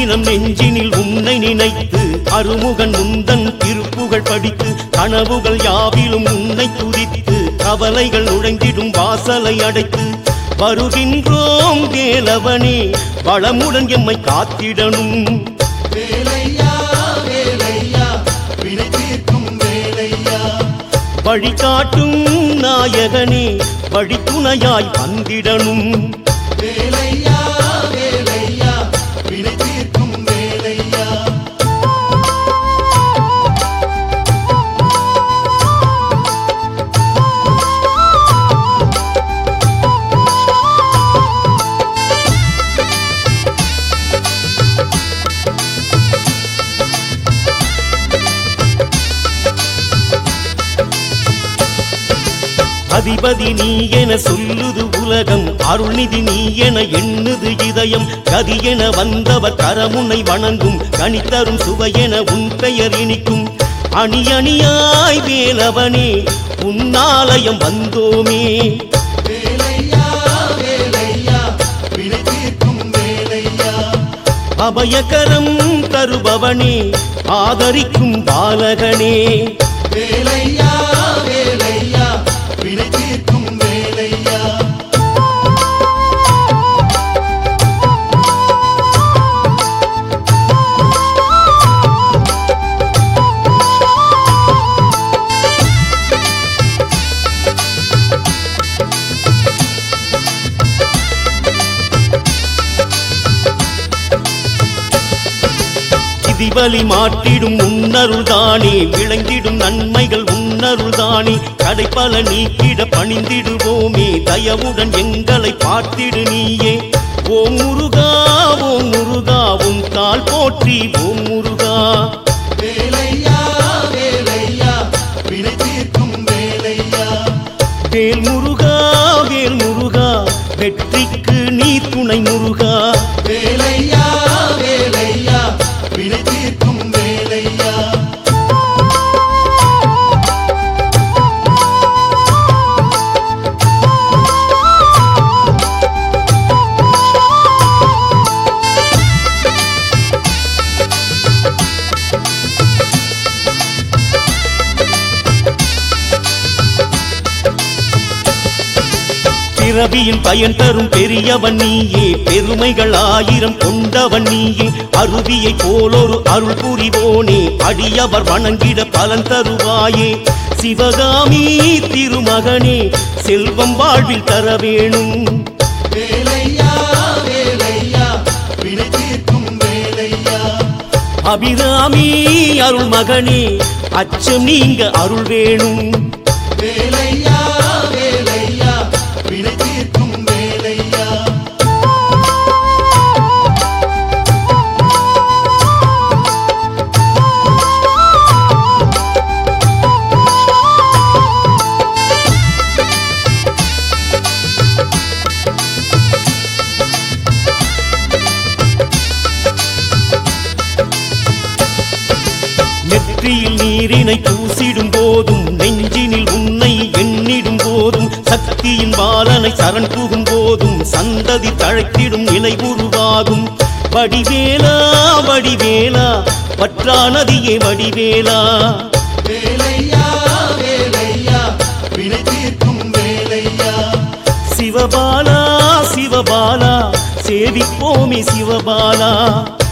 அனுதினம் நெஞ்சினில் உன்னை நினைத்து அருமுகன் முந்தன் திருப்புகழ் படித்து கனவுகள் யாவிலும் உன்னை துதித்து கவலைகள் நுழைந்திடும் வாசலை அடைத்து வருகின்றோம் வேலவனே வளமுடன் எம்மை காத்திடணும் வேலையா வேலையா வினை தீர்க்கும் வேலையா வழிகாட்டும் நாயகனே வழித்துணையாய் வந்திடணும் வேலையா வேலையா வினை தீர்க்கும் வேலையா அதிபதி நீ என சொல்லுது உலகம் அருள்நிதி நீ என எண்ணுது இதயம் கதி என வந்தவர் கரமுனை வணங்கும் கனித்தரும் சுவையென உன் பெயர் இனிக்கும் அணி அணியாய் வேலவனே உன்னாலயம் வந்தோமே வேலையா வேலையா வினை தீர்க்கும் வேலையா அபயகரம் தருபவனே ஆதரிக்கும் பாலகனே வேலையா வேலையா வினை தீர்க்கும் வேலையா விதிவலி மாட்டிடும் உன்னருள் தானே விளங்கிடும் நன்மைகள் உன்னருள் தானே கடைப்பல நீக்கிட பணிந்திடுவோமே தயவுடன் எங்களை பார்த்திடு நீயே ஓம் முருகா ஓம் முருகா உன் தாள் போற்றி ஓம் முருகா வேலையா வேலையா வினை தீர்க்கும் வேலையா வேல் முருகா வேல் முருகா வெற்றிக்கு நீ துணை முருகா வேலையா வேலையா வினை தீர்க்கும் வேலையா பிறவியில் பயன் தரும் பெரியவன் நீயே பெருமைகள் ஆயிரம் கொண்டவன் நீயே அருவியை போலொரு அருள் புரிவோனே அடியவர் வணங்கிட பலன் தருவாயே சிவகாமி திருமகனே செல்வம் வாழ்வில் தர வேணும் வேலையா வேலையா வினை தீர்க்கும் வேலையா அபிராமி அருள் மகனே அச்சம் நீங்க அருள் வேணும் வேலையா வேலையா வினை தீர்க்கும் வேலையா நெற்றியில் நீரினை பூசிடும் போதும் நெஞ்சினில் உன்னை எண்ணிடும் போதும் சக்தியின் பாலனை சரண் புகும் போதும் சந்ததி தழைத்திடும் நிலை உருவாகும் வடிவேலா வடிவேலா பற்றா நதியே வடிவேலா வேலையா வேலையா வினை தீர்க்கும் வேலையா சிவபாலா சிவபாலா சேவிப்போமே சிவபாலா